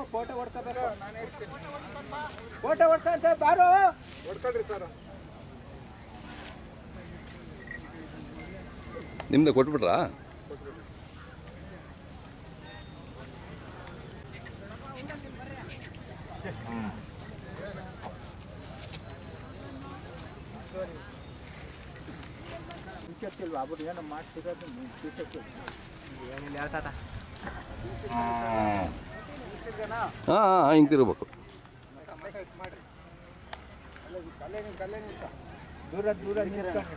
photo ಹೊಡ್ಕೋಬೇಕು photo ಹೊಡ್ಕೊಂತ ಬಾರು ಹೊಡ್ಕೊಳ್ರಿ ಸರ್ ನಿಮ್ದು ಕೊಟ್ಬಿಟ್ರಾ ಮುಚ್ಚತ್ತಿಲ್ವಾ ಅವ್ರು ಏನೋ ಮಾಡ್ತಿರೋದು ಮುಚ್ಚತ್ತಿಲ್ಲ ಏನಿಲ್ಲ ಹೇಳ್ತಾತ ಹಾಂ ಹಾಂ ಹಿಂಗೆ ತಿರ್ಬೇಕು ದೂರ ದೂರ ನಿಂತ್ಕೊಂಡು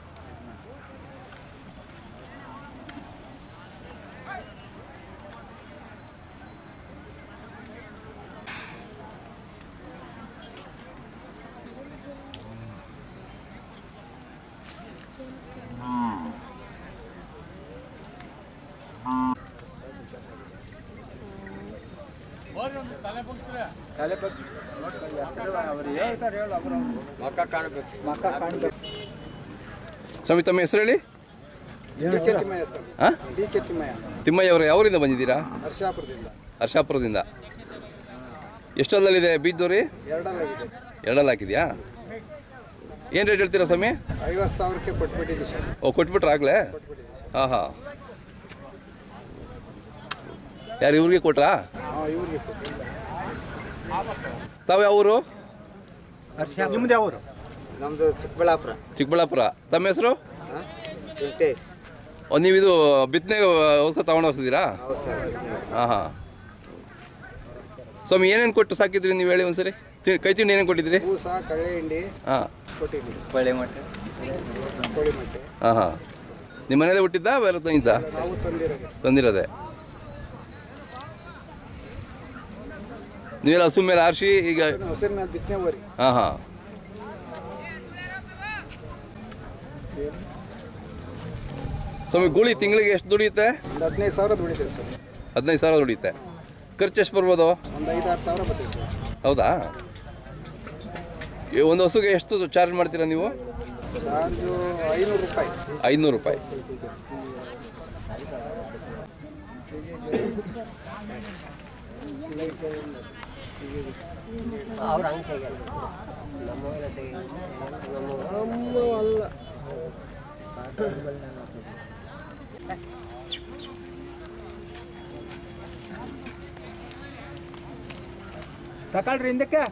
ತಲೆ ಬಗ್ಗೆ ಅವ್ರು ಹೇಳ್ತಾರೆ ಹೇಳು ಅವ್ರು ಮಕ್ಕ ಕಾಣಬೇಕು ಮಕ್ಕ ಕಾಣಬೇಕು ಸ್ವಾಮಿ ತಮ್ಮ ಹೆಸರು ಹೇಳಿ ಡಿ ಕೆ ತಿಮ್ಮಯ್ಯ ಸರ್ ಹಾಂ ಡಿ ಕೆ ತಿಮ್ಮಯ್ಯ ತಿಮ್ಮಯ್ಯ ಅವರು ಯಾವರಿಂದ ಬಂದಿದ್ದೀರಾ ಹರ್ಷಾಪುರದಿಂದ ಹರ್ಷಾಪುರದಿಂದ ಎಷ್ಟೊಂದಲ್ಲಿದೆ ಬೀಜದವ್ರಿ ಎರಡಲ್ಲಾಗಿದೆ ಎರಡಲ್ಲಿ ಹಾಕಿದ್ಯಾ ಏನು ರೇಟ್ ಹೇಳ್ತೀರಾ ಸ್ವಾಮಿ ಐವತ್ತು ಸಾವಿರಕ್ಕೆ ಕೊಟ್ಬಿಟ್ಟಿದ್ವಿ ಸರ್ ಓ ಕೊಟ್ಬಿಟ್ರೆ ಆಗಲೇ ಹಾಂ ಹಾಂ ಯಾರು ಇವ್ರಿಗೆ ಕೊಟ್ರಾ ಹಾಂ ಇವ್ರಿಗೆ ಕೊಟ್ಟಿದ್ವಿ ತಾವು ಯಾವ ಊರು ನಿಮ್ದು ಯಾವರು ನಮ್ಮದು ಚಿಕ್ಕಬಳ್ಳಾಪುರ ಚಿಕ್ಕಬಳ್ಳಾಪುರ ತಮ್ಮ ಹೆಸರು ಹಾಂ ವೆಂಕಟೇಶ್ ಓ ನೀವಿದು ಬಿತ್ತನೆಗೆ ಔಷಧ ತಗೊಂಡು ಹೋಗ್ತಿದ್ದೀರಾ ಹೌದು ಸರ್ ಹಾಂ ಹಾಂ ಸ್ವಾಮಿ ಏನೇನು ಕೊಟ್ಟು ಸಾಕಿದ್ರಿ ನೀವು ಹೇಳಿ ಒಂದ್ಸರಿ ತಿ- ಕೈ ತಿಂಡಿ ಏನೇನು ಕೊಟ್ಟಿದ್ರಿ ಬೂಸ ಕಳ್ಳೆ ಹಿಂಡಿ ಹಾಂ ಕೊಟ್ಟಿದ್ವಿ ಬಳೆ ಮೊಟ್ಟೆ ಕೋಳಿ ಮೊಟ್ಟೆ ಹಾಂ ಹಾಂ ನಿಮ್ಮ ಮನೇಲೆ ಹುಟ್ಟಿದ್ದ ಬೇರೆ ತಂದಿದ್ದ ನಾವು ತಂದಿರೋದು ತಂದಿರೋದೆ ನೀವೆಲ್ಲ ಹಸು ಮೇಲೆ ಆರಿಸಿ ಈಗ ಹಸಿರು ಮೇಲೆ ಬಿತ್ತನೆ ಹೋರಿ ಹಾಂ ಹಾಂ ಸ್ವಾಮಿ ಗೂಳಿ ತಿಂಗಳಿಗೆ ಎಷ್ಟು ದುಡಿಯುತ್ತೆ ಒಂದು ಹದಿನೈದು ಸಾವಿರ ದುಡಿತೇವೆ ಸರ್ ಹದಿನೈದು ಸಾವಿರ ದುಡಿಯುತ್ತೆ ಖರ್ಚು ಎಷ್ಟು ಬರ್ಬೋದು ಒಂದು ಐದಾರು ಸಾವಿರ ಬರ್ತೇವೆ ಸರ್ ಹೌದಾ ಈ ಒಂದು ಹಸುಗೆ ಎಷ್ಟು ಚಾರ್ಜ್ ಮಾಡ್ತೀರಾ ನೀವು ಚಾರ್ಜು ಐನೂರು ರೂಪಾಯಿ ಐನೂರು ರೂಪಾಯಿ ಅವ್ರು ಹಂಗೆ ತೆಗಿಯಲ್ಲ ನಮ್ಮವೆಲ್ಲ ನಮ್ಮ ಅಲ್ಲ ತಗೊಳ್ರಿ ಹಿಂದಕ್ಕೆ